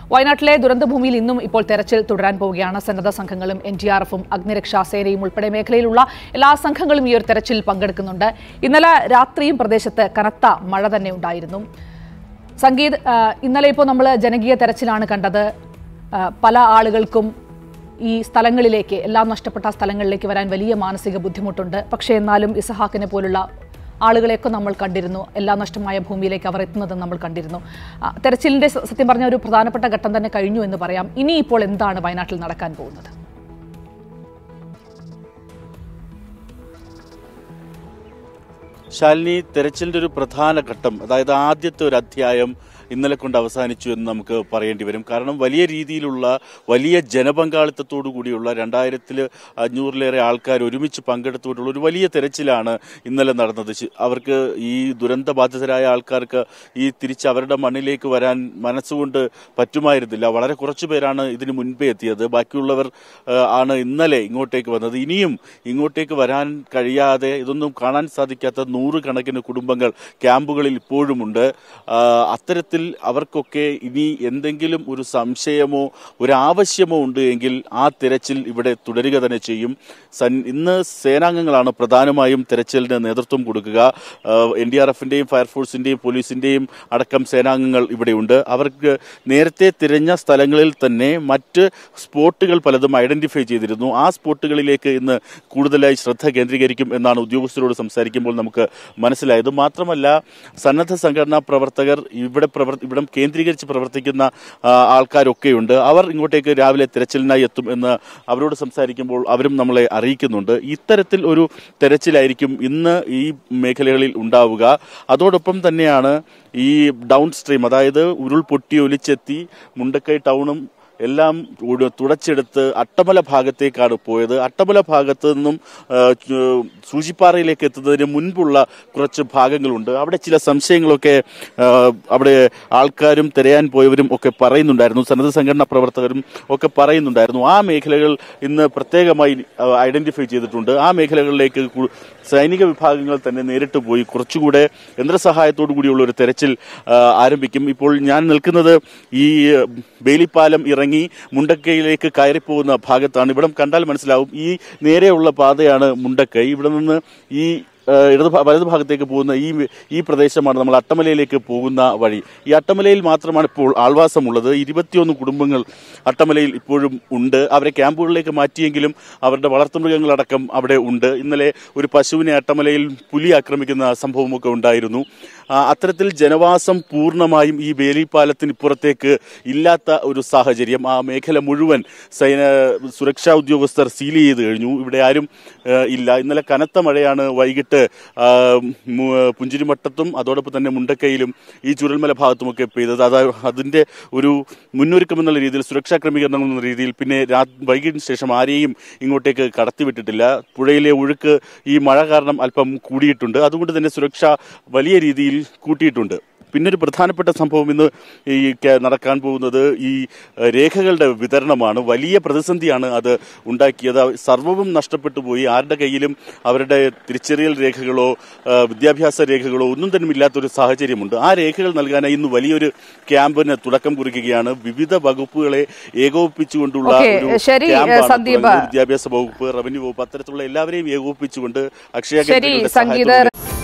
വയനാട്ടിലെ ദുരന്തഭൂമിയിൽ ഇന്നും ഇപ്പോൾ തെരച്ചിൽ തുടരാൻ പോവുകയാണ് സന്നദ്ധ സംഘങ്ങളും എൻ ഡി ആർ എഫും അഗ്നിരക്ഷാ സേനയും ഉൾപ്പെടെ മേഖലയിലുള്ള എല്ലാ സംഘങ്ങളും ഈ ഒരു തെരച്ചിൽ പങ്കെടുക്കുന്നുണ്ട് ഇന്നലെ രാത്രിയും പ്രദേശത്ത് കനത്ത മഴ തന്നെ ഉണ്ടായിരുന്നു സംഗീത് ആ, ഇന്നലെ ഇപ്പോൾ നമ്മൾ ജനകീയ തെരച്ചിലാണ് കണ്ടത് ആ, പല ആളുകൾക്കും ഈ സ്ഥലങ്ങളിലേക്ക് എല്ലാം നഷ്ടപ്പെട്ട സ്ഥലങ്ങളിലേക്ക് വരാൻ വലിയ മാനസിക ബുദ്ധിമുട്ടുണ്ട് പക്ഷേ എന്നാലും ഇസഹാക്കിനെ പോലുള്ള ആളുകളെയൊക്കെ നമ്മൾ കണ്ടിരുന്നു എല്ലാം നഷ്ടമായ ഭൂമിയിലേക്ക് അവർ എത്തുന്നത് നമ്മൾ കണ്ടിരുന്നു ആ, തെരച്ചിലിന്റെ സ- സത്യം പറഞ്ഞ ഒരു പ്രധാനപ്പെട്ട ഘട്ടം തന്നെ കഴിഞ്ഞു എന്ന് പറയാം ഇനി ഇപ്പോൾ എന്താണ് വയനാട്ടിൽ നടക്കാൻ പോകുന്നത് ശാലിനി തെരച്ചിലിന്റെ ഒരു പ്രധാന ഘട്ടം അതായത് ആദ്യത്തെ ഒരു അധ്യായം ഇന്നലെ കൊണ്ട് അവസാനിച്ചു എന്ന് നമുക്ക് പറയേണ്ടി വരും കാരണം വലിയ രീതിയിലുള്ള വലിയ ജനപങ്കാളിത്തത്തോടു കൂടിയുള്ള രണ്ടായിരത്തിൽ അഞ്ഞൂറിലേറെ ആൾക്കാർ ഒരുമിച്ച് പങ്കെടുത്തുകൊണ്ടുള്ള ഒരു വലിയ തെരച്ചിലാണ് ഇന്നലെ നടന്നത് ശി- അവർക്ക് ഈ ദുരന്ത ബാധിതരായ ആൾക്കാർക്ക് ഈ തിരിച്ച് അവരുടെ മണ്ണിലേക്ക് വരാൻ മനസ്സുകൊണ്ട് പറ്റുമായിരുന്നില്ല വളരെ കുറച്ചു പേരാണ് ഇതിന് മുൻപേ എത്തിയത് ബാക്കിയുള്ളവർ ആ, ആണ് ഇന്നലെ ഇങ്ങോട്ടേക്ക് വന്നത് ഇനിയും ഇങ്ങോട്ടേക്ക് വരാൻ കഴിയാതെ ഇതൊന്നും കാണാൻ സാധിക്കാത്ത നൂറുകണക്കിന് കുടുംബങ്ങൾ ക്യാമ്പുകളിൽ ഇപ്പോഴുമുണ്ട് ആ, അത്തരത്തിൽ അവർക്കൊക്കെ ഇനി എന്തെങ്കിലും ഒരു സംശയമോ ഒരു ആവശ്യമോ ഉണ്ട് എങ്കിൽ ആ തിരച്ചിൽ ഇവിടെ തുടരുക തന്നെ ചെയ്യും സൻ ഇന്ന് സേനാംഗങ്ങളാണ് പ്രധാനമായും തെരച്ചിലിന് നേതൃത്വം കൊടുക്കുക എൻ ഡി ആർ എഫിന്റെയും ഫയർഫോഴ്സിന്റെയും പോലീസിന്റെയും അടക്കം സേനാംഗങ്ങൾ ഇവിടെയുണ്ട് അവർക്ക് നേരത്തെ തിരഞ്ഞ സ്ഥലങ്ങളിൽ തന്നെ മറ്റ് സ്പോട്ടുകൾ പലതും ഐഡന്റിഫൈ ചെയ്തിരുന്നു ആ സ്പോട്ടുകളിലേക്ക് ഇന്ന് കൂടുതലായി ശ്രദ്ധ കേന്ദ്രീകരിക്കും എന്നാണ് ഉദ്യോഗസ്ഥരോട് സംസാരിക്കുമ്പോൾ നമുക്ക് മനസ്സിലായത് മാത്രമല്ല സന്നദ്ധ സംഘടനാ പ്രവർത്തകർ ഇവിടെ പ്രവർ ഇവിടം കേന്ദ്രീകരിച്ച് പ്രവർത്തിക്കുന്ന ആ, ആൾക്കാരൊക്കെയുണ്ട് അവർ ഇങ്ങോട്ടേക്ക് രാവിലെ തിരച്ചിലിനായി എത്തും എന്ന് അവരോട് സംസാരിക്കുമ്പോൾ അവരും നമ്മളെ അറിയിക്കുന്നുണ്ട് ഇത്തരത്തിൽ ഒരു തെരച്ചിലായിരിക്കും ഇന്ന് ഈ മേഖലകളിൽ ഉണ്ടാവുക അതോടൊപ്പം തന്നെയാണ് ഈ ഡൗൺ സ്ട്രീം അതായത് ഉരുൾ പൊട്ടി ഒലിച്ചെത്തി മുണ്ടക്കൈ ടൗണും എല്ലാം ഉട- തുടച്ചെടുത്ത് അട്ടമല ഭാഗത്തേക്കാണ് പോയത് അട്ടമല ഭാഗത്ത് നിന്നും ആ, ചു- സൂചിപ്പാറയിലേക്ക് എത്തുന്നതിന് മുൻപുള്ള കുറച്ച് ഭാഗങ്ങളുണ്ട് അവിടെ ചില സംശയങ്ങളൊക്കെ ആ, അവിടെ ആൾക്കാരും തിരയാൻ പോയവരും ഒക്കെ പറയുന്നുണ്ടായിരുന്നു സന്നദ്ധ സംഘടനാ പ്രവർത്തകരും ഒക്കെ പറയുന്നുണ്ടായിരുന്നു ആ മേഖലകൾ ഇന്ന് പ്രത്യേകമായി ഐഡന്റിഫൈ ചെയ്തിട്ടുണ്ട് ആ മേഖലകളിലേക്ക് കു- സൈനിക വിഭാഗങ്ങൾ തന്നെ നേരിട്ട് പോയി കുറച്ചുകൂടെ യന്ത്രസഹായത്തോടു കൂടിയുള്ള ഒരു തെരച്ചിൽ ആ, ആരംഭിക്കും ഇപ്പോൾ ഞാൻ നിൽക്കുന്നത് ഈ ബേലിപ്പാലം ഇറങ്ങി മുണ്ടക്കൈയിലേക്ക് കയറിപ്പോകുന്ന ഭാഗത്താണ് ഇവിടം കണ്ടാൽ മനസ്സിലാവും ഈ നേരെയുള്ള പാതയാണ് മുണ്ടക്കൈ ഇവിടെ നിന്ന് ഈ ആ, ഇടത് ഭാ- വലത് ഭാഗത്തേക്ക് പോകുന്ന ഈ ഈ പ്രദേശമാണ് നമ്മൾ അട്ടമലയിലേക്ക് പോകുന്ന വഴി ഈ അട്ടമലയിൽ മാത്രമാണ് ഇപ്പോൾ ആൾവാസമുള്ളത് ഇരുപത്തിയൊന്ന് കുടുംബങ്ങൾ അട്ടമലയിൽ ഇപ്പോഴും ഉണ്ട് അവരെ ക്യാമ്പുകളിലേക്ക് മാറ്റിയെങ്കിലും അവരുടെ വളർത്തുമൃഗങ്ങളടക്കം അവിടെ ഉണ്ട് ഇന്നലെ ഒരു പശുവിനെ അട്ടമലയിൽ പുലി ആക്രമിക്കുന്ന സംഭവമൊക്കെ ഉണ്ടായിരുന്നു ആ, അത്തരത്തിൽ ജനവാസം പൂർണ്ണമായും ഈ വേലിപ്പാലത്തിന് ഇപ്പുറത്തേക്ക് ഇല്ലാത്ത ഒരു സാഹചര്യം ആ മേഖല മുഴുവൻ സൈന സുരക്ഷാ ഉദ്യോഗസ്ഥർ സീൽ ചെയ്ത് കഴിഞ്ഞു ഇവിടെ ആരും ആ, ഇല്ല ഇന്നലെ കനത്ത മഴയാണ് വൈകിട്ട് ആ, മു- പുഞ്ചിരിമട്ടത്തും അതോടൊപ്പം തന്നെ മുണ്ടക്കൈയിലും ഈ ചുരൽമല ഭാഗത്തുമൊക്കെ പെയ്തത് അത് അതിന്റെ ഒരു മുന്നൊരുക്കം എന്നുള്ള രീതിയിൽ സുരക്ഷാ ക്രമീകരണം എന്ന രീതിയിൽ പിന്നെ രാ വൈകിട്ടിന് ശേഷം ആരെയും ഇങ്ങോട്ടേക്ക് കടത്തിവിട്ടിട്ടില്ല പുഴയിലെ ഒഴുക്ക് ഈ മഴ കാരണം അല്പം കൂടിയിട്ടുണ്ട് അതുകൊണ്ട് തന്നെ സുരക്ഷ വലിയ രീതിയിൽ കൂട്ടിയിട്ടുണ്ട് പിന്നെ ഒരു പ്രധാനപ്പെട്ട സംഭവം ഇന്ന് ഈ കേ- നടക്കാൻ പോകുന്നത് ഈ ഏഹ്, രേഖകളുടെ വിതരണമാണ് വലിയ പ്രതിസന്ധിയാണ് അത് ഉണ്ടാക്കിയത് അവ- സർവ്വവും നഷ്ടപ്പെട്ടു പോയി ആരുടെ കയ്യിലും അവരുടെ തിരിച്ചറിയൽ രേഖകളോ ഏഹ്, വിദ്യാഭ്യാസ രേഖകളോ ഒന്നും തന്നെ ഇല്ലാത്തൊരു സാഹചര്യമുണ്ട് ആ രേഖകൾ നൽകാനായി ഇന്ന് വലിയൊരു ക്യാമ്പിന് തുടക്കം കുറിക്കുകയാണ് വിവിധ വകുപ്പുകളെ ഏകോപിപ്പിച്ചുകൊണ്ടുള്ള ഓക്കേ, ഒരു ശരി, ക്യാമ്പാണ് സന്ദീപ്. തുടങ്ങുന്നത്. വിദ്യാഭ്യാസ വകുപ്പ് റവന്യൂ വകുപ്പ് അത്തരത്തിലുള്ള എല്ലാവരെയും ഏകോപിപ്പിച്ചുകൊണ്ട് അക്ഷയ ശരി കേന്ദ്രങ്ങളുടെ സംഗീത സഹായത്തോടെ